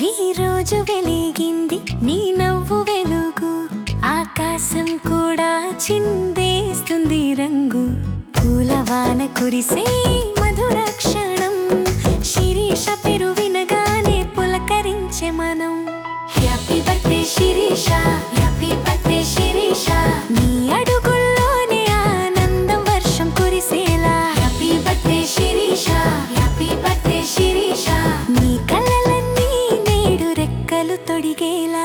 ఈ రోజు వెలిగింది నీ నవ్వు వెలుగు ఆకాశం కూడా చిందేస్తుంది రంగు పూలవాన కురిసే మధుర క్షణం శిరీష పెరు వినగానే పులకరించే మనం happy birthday Sirisha happy birthday Sirisha నీ అడుగుల్లోనే ఆనందం వర్షం కురిసేలా happy birthday Sirisha happy birthday Sirisha నీ కలలన్నీ నేడు రెక్కలు తొడిగేలా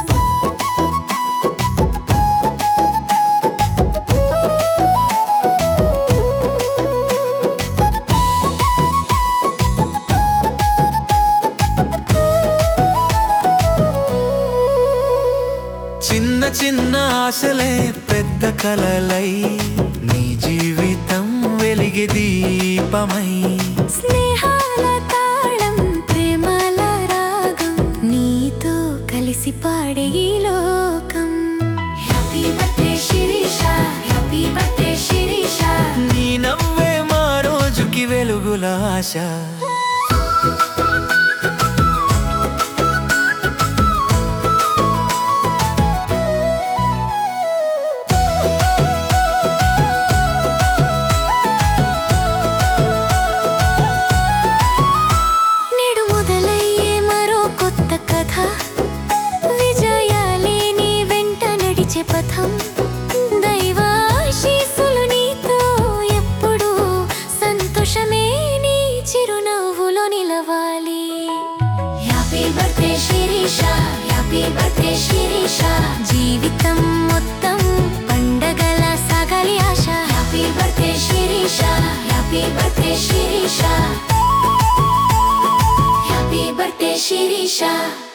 చిన్న చిన్న ఆశలే పెద్ద కలలై నీ జీవితం వెలిగి దీపమై స్నేహాల తాళం ప్రేమల రాగం నీతో కలిసి పాడే ఈ లోకం happy birthday Sirisha happy birthday Sirisha నీ నవ్వే మా రోజుకి వెలుగుల ఆశ నేడు మొదలయ్యే మరో కొత్త కథ విజయాలే నీ వెంట నడిచే పథం దైవాశీసులు నీతో ఎప్పుడు సంతోషమే నీ చిరునవ్వులో నిలవాలి happy birthday Sirisha happy birthday Sirisha జీవితం మొత్తం పండగల సాగాలి ఆశ happy birthday Sirisha happy birthday Sirisha happy birthday Sirisha